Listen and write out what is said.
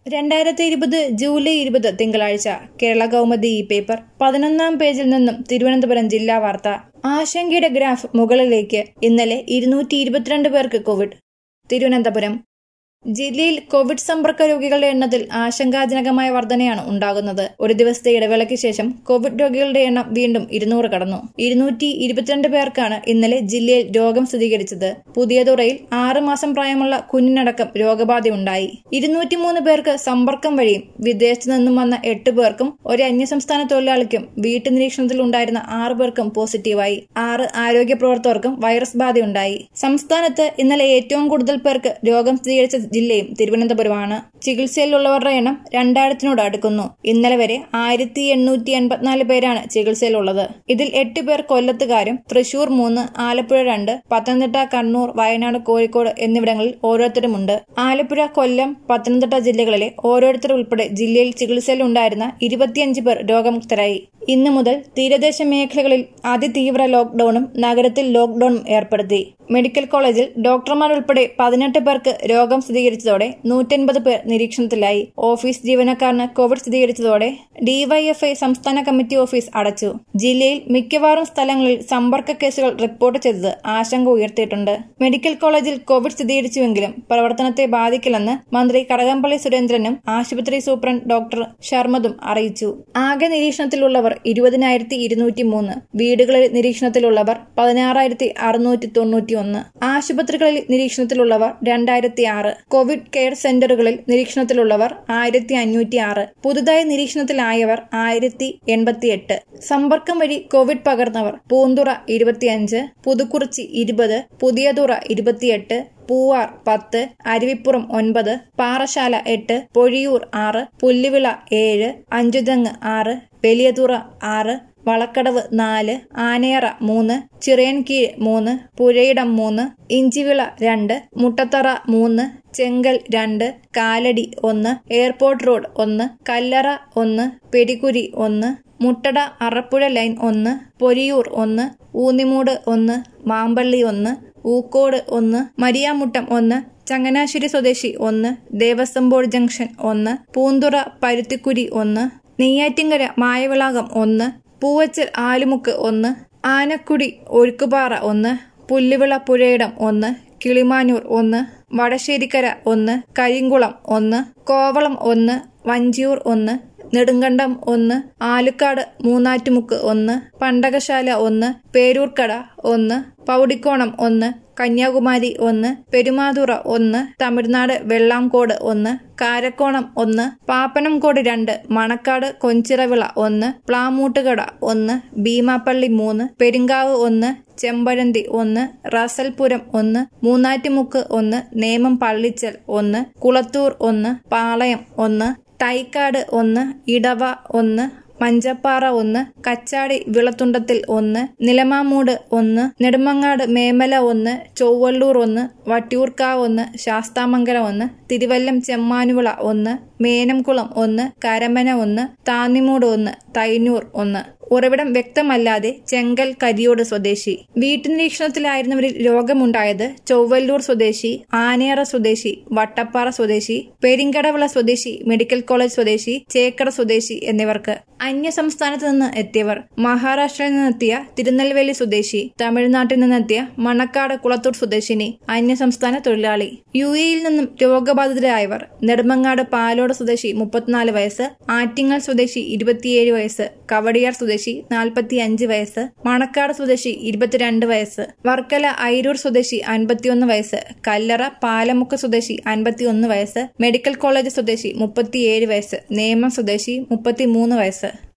രണ്ടായിരത്തി ഇരുപത് ജൂലൈ ഇരുപത് തിങ്കളാഴ്ച കേരള കൗമുദി ഈ പേപ്പർ പതിനൊന്നാം പേജിൽ നിന്നും തിരുവനന്തപുരം ജില്ലാ വാർത്ത ആശങ്കയുടെ ഗ്രാഫ് മുകളിലേക്ക് ഇന്നലെ ഇരുന്നൂറ്റി ഇരുപത്തിരണ്ട് പേർക്ക് കോവിഡ് തിരുവനന്തപുരം ജില്ലയിൽ കോവിഡ് സമ്പർക്ക രോഗികളുടെ എണ്ണത്തിൽ ആശങ്കാജനകമായ വർധനയാണ് ഉണ്ടാകുന്നത് ഒരു ദിവസത്തെ ഇടവേളയ്ക്ക് ശേഷം കോവിഡ് രോഗികളുടെ എണ്ണം വീണ്ടും ഇരുന്നൂറ് കടന്നു ഇരുന്നൂറ്റി ഇരുപത്തിരണ്ട് പേർക്കാണ് ഇന്നലെ ജില്ലയിൽ രോഗം സ്ഥിരീകരിച്ചത് പുതിയതുറയിൽ ആറ് മാസം പ്രായമുള്ള കുഞ്ഞിനടക്കം രോഗബാധയുണ്ടായി ഇരുന്നൂറ്റിമൂന്ന് പേർക്ക് സമ്പർക്കം വഴിയും വിദേശത്തു നിന്നും വന്ന എട്ട് പേർക്കും ഒരു അന്യസംസ്ഥാന തൊഴിലാളിക്കും വീട്ടു നിരീക്ഷണത്തിൽ ഉണ്ടായിരുന്ന ആറ് പേർക്കും പോസിറ്റീവായി ആറ് ആരോഗ്യ പ്രവർത്തകർക്കും വൈറസ് ബാധയുണ്ടായി സംസ്ഥാനത്ത് ഇന്നലെ ഏറ്റവും കൂടുതൽ പേർക്ക് രോഗം സ്ഥിരീകരിച്ച ജില്ലയും തിരുവനന്തപുരമാണ് ചികിത്സയിലുള്ളവരുടെ എണ്ണം രണ്ടായിരത്തിനോട് അടുക്കുന്നു ഇന്നലെ വരെ ആയിരത്തി എണ്ണൂറ്റി എൺപത്തിനാല് പേരാണ് ചികിത്സയിലുള്ളത് ഇതിൽ എട്ട് പേർ കൊല്ലത്തുകാരും തൃശൂർ മൂന്ന് ആലപ്പുഴ രണ്ട് പത്തനംതിട്ട കണ്ണൂർ വയനാട് കോഴിക്കോട് എന്നിവിടങ്ങളിൽ ഓരോരുത്തരുമുണ്ട് ആലപ്പുഴ കൊല്ലം പത്തനംതിട്ട ജില്ലകളിലെ ഓരോരുത്തർ ഉൾപ്പെടെ ജില്ലയിൽ ചികിത്സയിലുണ്ടായിരുന്ന ഇരുപത്തിയഞ്ച് പേർ രോഗമുക്തരായി ഇന്നു മുതൽ തീരദേശ മേഖലകളിൽ അതിതീവ്ര ലോക്ഡൌണും നഗരത്തിൽ ലോക്ഡൌണും ഏർപ്പെടുത്തി മെഡിക്കൽ കോളേജിൽ ഡോക്ടർമാരുൾപ്പെടെ പതിനെട്ട് പേർക്ക് രോഗം സ്ഥിരീകരിച്ചതോടെ നൂറ്റൻപത് പേർ നിരീക്ഷണത്തിലായി ഓഫീസ് ജീവനക്കാരന് കോവിഡ് സ്ഥിരീകരിച്ചതോടെ ഡിവൈഎഫ്ഐ സംസ്ഥാന കമ്മിറ്റി ഓഫീസ് അടച്ചു ജില്ലയിൽ മിക്കവാറും സ്ഥലങ്ങളിൽ സമ്പർക്ക കേസുകൾ റിപ്പോർട്ട് ചെയ്തത് ആശങ്ക ഉയർത്തിയിട്ടുണ്ട് മെഡിക്കൽ കോളേജിൽ കോവിഡ് സ്ഥിരീകരിച്ചുവെങ്കിലും പ്രവർത്തനത്തെ ബാധിക്കില്ലെന്ന് മന്ത്രി കടകംപള്ളി സുരേന്ദ്രനും ആശുപത്രി സൂപ്രണ്ട് ഡോക്ടർ ശർമ്മതും അറിയിച്ചു ആകെ നിരീക്ഷണത്തിലുള്ളവർ ഇരുപതിനായിരത്തി ഇരുന്നൂറ്റി മൂന്ന് വീടുകളിൽ നിരീക്ഷണത്തിലുള്ളവർ പതിനാറായിരത്തി അറുന്നൂറ്റി തൊണ്ണൂറ്റി ഒന്ന് ആശുപത്രികളിൽ നിരീക്ഷണത്തിലുള്ളവർ രണ്ടായിരത്തി ആറ് കോവിഡ് കെയർ സെന്ററുകളിൽ നിരീക്ഷണത്തിലുള്ളവർ ആയിരത്തി അഞ്ഞൂറ്റി ആറ് പുതുതായി നിരീക്ഷണത്തിലായവർ ആയിരത്തി എൺപത്തിയെട്ട് സമ്പർക്കം വഴി കോവിഡ് പകർന്നവർ പൂന്തുറ ഇരുപത്തിയഞ്ച് പുതുക്കുറിച്ചി ഇരുപത് പുതിയതുറ ഇരുപത്തിയെട്ട് പൂവാർ പത്ത് അരുവിപ്പുറം ഒൻപത് പാറശാല എട്ട് പൊഴിയൂർ ആറ് പുല്ലുവിള ഏഴ് അഞ്ചുതെങ്ങ് ആറ് വലിയതുറ ആറ് വളക്കടവ് നാല് ആനയറ മൂന്ന് ചിറയൻകീഴ് മൂന്ന് പുഴയിടം മൂന്ന് ഇഞ്ചിവിള രണ്ട് മുട്ടത്തറ മൂന്ന് ചെങ്കൽ രണ്ട് കാലടി ഒന്ന് എയർപോർട്ട് റോഡ് ഒന്ന് കല്ലറ ഒന്ന് പെടികുരി ഒന്ന് മുട്ടട അറപ്പുഴ ലൈൻ ഒന്ന് പൊരിയൂർ ഒന്ന് ഊന്നിമൂട് ഒന്ന് മാമ്പള്ളി ഒന്ന് ഊക്കോട് ഒന്ന് മരിയാമുട്ടം ഒന്ന് ചങ്ങനാശ്ശേരി സ്വദേശി ഒന്ന് ദേവസ്വം ബോർഡ് ജംഗ്ഷൻ ഒന്ന് പൂന്തുറ പരുത്തിക്കുരി ഒന്ന് നെയ്യാറ്റിങ്കര മായവിളാകം ഒന്ന് പൂവച്ചൽ ആലുമുക്ക് ഒന്ന് ആനക്കുടി ഒഴുക്കുപാറ ഒന്ന് പുല്ലുവിള പുഴയിടം ഒന്ന് കിളിമാനൂർ ഒന്ന് വടശ്ശേരിക്കര ഒന്ന് കരിങ്കുളം ഒന്ന് കോവളം ഒന്ന് വഞ്ചിയൂർ ഒന്ന് നെടുങ്കണ്ടം ഒന്ന് ആലുക്കാട് മൂന്നാറ്റുമുക്ക് ഒന്ന് പണ്ടകശാല ഒന്ന് പേരൂർക്കട ഒന്ന് പൗടിക്കോണം ഒന്ന് കന്യാകുമാരി ഒന്ന് പെരുമാതുറ ഒന്ന് തമിഴ്നാട് വെള്ളാംകോട് ഒന്ന് കാരക്കോണം ഒന്ന് പാപ്പനംകോട് രണ്ട് മണക്കാട് കൊഞ്ചിറവിള ഒന്ന് പ്ലാമൂട്ടുകട ഒന്ന് ഭീമാപ്പള്ളി മൂന്ന് പെരുങ്കാവ് ഒന്ന് ചെമ്പഴന്തി ഒന്ന് റസൽപുരം ഒന്ന് മൂന്നാറ്റുമുക്ക് ഒന്ന് നേമം പള്ളിച്ചൽ ഒന്ന് കുളത്തൂർ ഒന്ന് പാളയം ഒന്ന് തൈക്കാട് ഒന്ന് ഇടവ ഒന്ന് മഞ്ചപ്പാറ ഒന്ന് കച്ചാടി വിളത്തുണ്ടത്തിൽ ഒന്ന് നിലമാമൂട് ഒന്ന് നെടുമങ്ങാട് മേമല ഒന്ന് ചൊവ്വള്ളൂർ ഒന്ന് വട്ടിയൂർക്കാവ് ഒന്ന് ശാസ്താമംഗലം ഒന്ന് തിരുവല്ലം ചെമ്മാനുവിള ഒന്ന് മേനംകുളം ഒന്ന് കരമന ഒന്ന് താന്നിമൂട് ഒന്ന് തൈനൂർ ഒന്ന് ഉറവിടം വ്യക്തമല്ലാതെ ചെങ്കൽ കരിയോട് സ്വദേശി വീട്ടുനിരീക്ഷണത്തിലായിരുന്നവരിൽ രോഗമുണ്ടായത് ചൊവ്വല്ലൂർ സ്വദേശി ആനയറ സ്വദേശി വട്ടപ്പാറ സ്വദേശി പെരിങ്കടവിള സ്വദേശി മെഡിക്കൽ കോളേജ് സ്വദേശി ചേക്കട സ്വദേശി എന്നിവർക്ക് അന്യ സംസ്ഥാനത്ത് നിന്ന് എത്തിയവർ മഹാരാഷ്ട്രയിൽ നിന്നെത്തിയ തിരുനെൽവേലി സ്വദേശി തമിഴ്നാട്ടിൽ നിന്നെത്തിയ മണക്കാട് കുളത്തൂർ സ്വദേശിനി അന്യസംസ്ഥാന തൊഴിലാളി യു എയിൽ നിന്നും രോഗബാധിതരായവർ നെടുമങ്ങാട് പാലോട് സ്വദേശി മുപ്പത്തിനാല് വയസ്സ് ആറ്റിങ്ങൽ സ്വദേശി ഇരുപത്തിയേഴ് വയസ്സ് കവടിയാർ സ്വദേശി നാൽപ്പത്തി അഞ്ച് വയസ്സ് മണക്കാട് സ്വദേശി ഇരുപത്തിരണ്ട് വയസ്സ് വർക്കല ഐരൂർ സ്വദേശി അൻപത്തിയൊന്ന് വയസ്സ് കല്ലറ പാലമുക്ക് സ്വദേശി അൻപത്തിയൊന്ന് വയസ്സ് മെഡിക്കൽ കോളേജ് സ്വദേശി മുപ്പത്തിയേഴ് വയസ്സ് നേമം സ്വദേശി മുപ്പത്തിമൂന്ന് വയസ്സ്